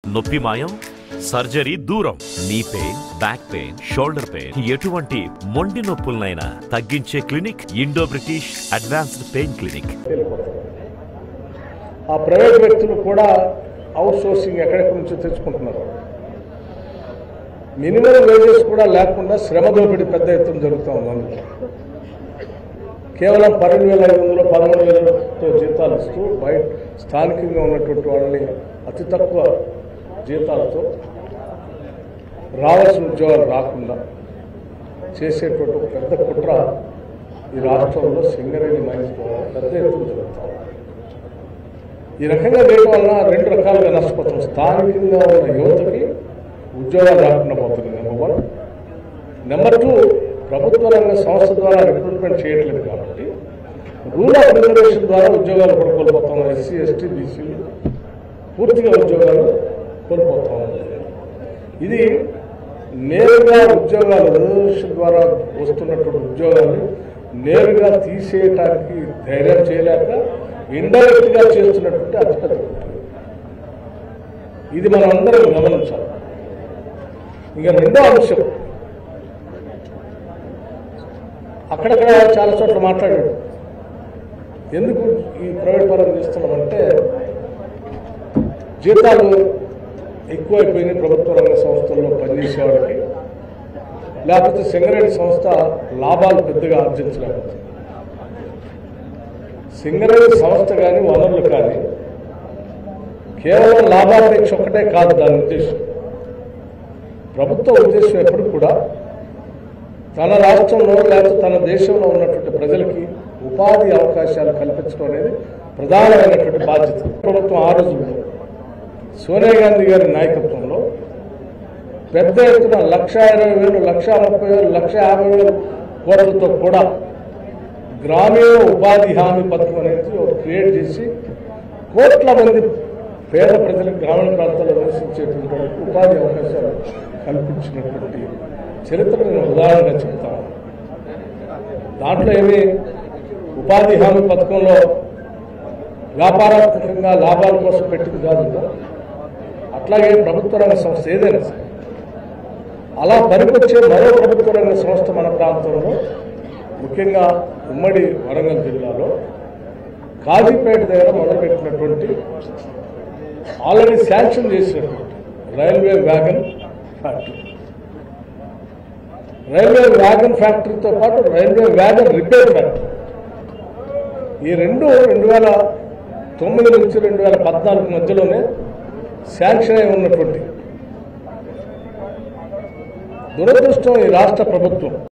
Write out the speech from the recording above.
నొప్పి మాయం సర్జరీ దూరం నీ pain back pain shoulder pain ఎటువంటి మొండి నొప్పులనైనా తగ్గించే clinic Indo British advanced pain clinic వెళ్ళిపోతారు ఆ ప్రైవేట్ వ్యక్తులు కూడా అవుట్ సోర్సింగ్ ఎక్కడెక్కడి నుంచో తెచ్చుకుంటున్నారు మినిమం వేజెస్ కూడా లేకుండా శ్రమ దోపిడీ పెద్ద ఎత్తున జరుగుతూ ఉంది అందులో కేవలం పన్నెండు వేల ఐదు వందలు పదమూడు వేలతో జీతాలు ఇస్తూ బయట స్థానికంగా ఉన్నటువంటి వాళ్ళని అతి తక్కువ జీతాలతో రావాల్సిన ఉద్యోగాలు రాకుండా చేసేటువంటి ఒక పెద్ద కుట్ర ఈ రాష్ట్రంలో సింగరేణి మైన్స్ ద్వారా పెద్ద ఎత్తున జరుగుతాం ఈ రకంగా చేయడం వలన రెండు రకాలుగా నష్టపోతాం స్థానికంగా ఉన్న యువతకి ఉద్యోగాలు రాకుండా పోతుంది నెంబర్ వన్ నెంబర్ టూ ప్రభుత్వ రంగ సంస్థ ద్వారా రిక్రూట్మెంట్ చేయట్లేదు కాబట్టి రూల్ ఆఫ్ రిజర్వేషన్ ద్వారా ఉద్యోగాలు కూడా కోల్పోతాం ఎస్సీ ఎస్టీ బీసీలు పూర్తిగా ఉద్యోగాలు కోల్పోతాం ఇది నేరుగా ఉద్యోగాలు రిజర్వేషన్ ద్వారా వస్తున్నటువంటి ఉద్యోగాలు నేరుగా తీసేయటానికి ధైర్యం చేయలేక ఇండైరెక్ట్ గా చేస్తున్నటువంటి అతిపెద్ద కుట్ర. ఇది మనం అందరం గమనించాలి ఇంకా రెండో అంశం అక్కడక్కడ చాలా చోట్ల మాట్లాడాడు ఎందుకు ఈ ప్రైవేట్ పరం చేస్తున్నామంటే జీతాలు ఎక్కువైపోయినాయి ప్రభుత్వ రంగ సంస్థల్లో పనిచేసే వాళ్ళకి లేకపోతే సింగరేణి సంస్థ లాభాలు పెద్దగా ఆర్జించలేకపోతుంది సింగరేణి సంస్థ కానీ వనరులు కానీ కేవలం లాభాపేక్ష ఒక్కటే కాదు దాని ఉద్దేశం ప్రభుత్వ ఉద్దేశం ఎప్పుడు కూడా తన రాష్ట్రంలో లేకపోతే తన దేశంలో ఉన్నటువంటి ప్రజలకి ఉపాధి అవకాశాలు కల్పించడం అనేది ప్రధానమైనటువంటి బాధ్యత ప్రభుత్వం ఆ రోజుల్లో సోనియా గాంధీ గారి నాయకత్వంలో పెద్ద ఎత్తున లక్ష ఇరవై వేలు లక్ష ముప్పై వేలు లక్ష యాభై వేలు కోట్లతో కూడా గ్రామీణ ఉపాధి హామీ పథకం అనేది ఒకటి క్రియేట్ చేసి కోట్ల మంది పేద ప్రజలకు గ్రామీణ ప్రాంతాల్లో నివసించేటువంటి వాళ్ళకి ఉపాధి అవకాశాలు కల్పించినటువంటి చరిత్ర నేను ఉదాహరణగా చెప్తాను దాంట్లో ఏమి ఉపాధి హామీ పథకంలో వ్యాపారాత్మకంగా లాభాల కోసం పెట్టింది కాదు కదా. అట్లాగే ప్రభుత్వ రంగ సంస్థ ఏదైనా సరే అలా పనికొచ్చే మరో ప్రభుత్వ రంగ సంస్థ మన ప్రాంతంలో ముఖ్యంగా ఉమ్మడి వరంగల్ జిల్లాలో కాజీపేట దగ్గర మొదలుపెట్టినటువంటి ఆల్రెడీ శాంక్షన్ చేసినటువంటి railway wagon factory railway wagon ఫ్యాక్టరీతో పాటు రైల్వే వ్యాగన్ రిపేర్ ఫ్యాక్టరీ ఈ రెండు రెండు వేల తొమ్మిది నుంచి రెండు వేల పద్నాలుగు మధ్యలోనే శాంక్షన్ అయి ఉన్నటువంటి దురదృష్టం ఈ రాష్ట్ర ప్రభుత్వం